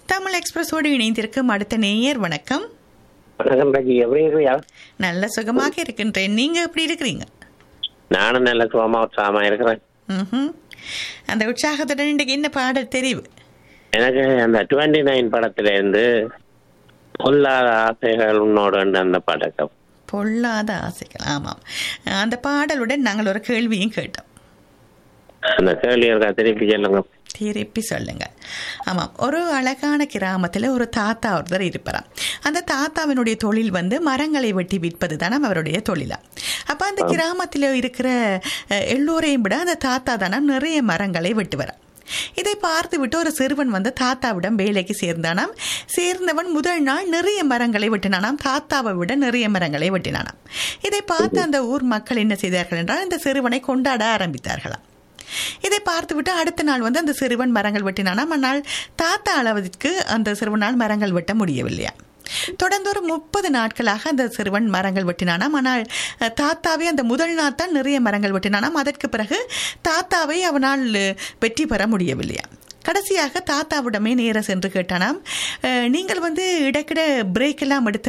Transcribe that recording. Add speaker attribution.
Speaker 1: தமிழ் எக்ஸ்பிரஸோடு இணைந்திருக்கும் அடுத்த நேயர் வணக்கம்
Speaker 2: வணக்கம் ராஜி எப்படி இருக்கிறியா
Speaker 1: நல்ல சுகமாக இருக்கின்றேன் நீங்க எப்படி இருக்கிறீங்க
Speaker 2: நானும் நல்ல சுகமா உற்சாகமா இருக்கிறேன்
Speaker 1: ம்ஹும். அந்த உற்சாகத்துடன் இன்றைக்கு என்ன பாடல் தெரிவு
Speaker 2: எனக்கு அந்த டுவெண்ட்டி நைன் படத்துல இருந்து பொல்லாத ஆசைகள் உன்னோடு அந்த படக்கம்
Speaker 1: பொல்லாத ஆசைகள் ஆமாம் அந்த பாடலுடன் நாங்கள் ஒரு கேள்வியும் கேட்டோம்
Speaker 2: அந்த கேள்வி இருக்கா திருப்பி சொல்லுங்க
Speaker 1: திருப்பி சொல்லுங்க ஆமாம் ஒரு அழகான கிராமத்தில் ஒரு தாத்தா ஒருத்தர் இருப்பாராம் அந்த தாத்தாவினுடைய தொழில் வந்து மரங்களை வெட்டி விற்பது தானே அவருடைய தொழிலா அப்போ அந்த கிராமத்தில் இருக்கிற அஹ், எல்லோரையும் விட அந்த தாத்தா தானே நிறைய மரங்களை வெட்டுவாராம் இதை பார்த்து விட்டு ஒரு சிறுவன் வந்து தாத்தாவிடம் வேலைக்கு சேர்ந்தானாம் சேர்ந்தவன் முதல் நாள் நிறைய மரங்களை வெட்டினானாம் தாத்தாவை விட நிறைய மரங்களை வெட்டினானாம் இதை பார்த்து அந்த ஊர் மக்கள் என்ன செய்தார்கள் என்றால் இந்த சிறுவனை கொண்டாட ஆரம்பித்தார்களாம் இதை பார்த்துவிட்டு அடுத்த நாள் வந்து அந்த சிறுவன் மரங்கள் வெட்டினானாம் ஆனால் தாத்தா அளவிற்கு அந்த சிறுவனால் மரங்கள் வெட்ட முடியவில்லையா தொடர்ந்து ஒரு முப்பது நாட்களாக அந்த சிறுவன் மரங்கள் வெட்டினானாம் ஆனால் அஹ், தாத்தாவே அந்த முதல் நாள் தான் நிறைய மரங்கள் வெட்டினானாம் அதற்கு பிறகு தாத்தாவை அவனால் அஹ், வெற்றி பெற முடியவில்லையா கடைசியாக தாத்தாவிடமே நேர சென்று கேட்டானாம் "அஹ், நீங்கள் வந்து இடைக்கிட பிரேக் எல்லாம் எடுத்து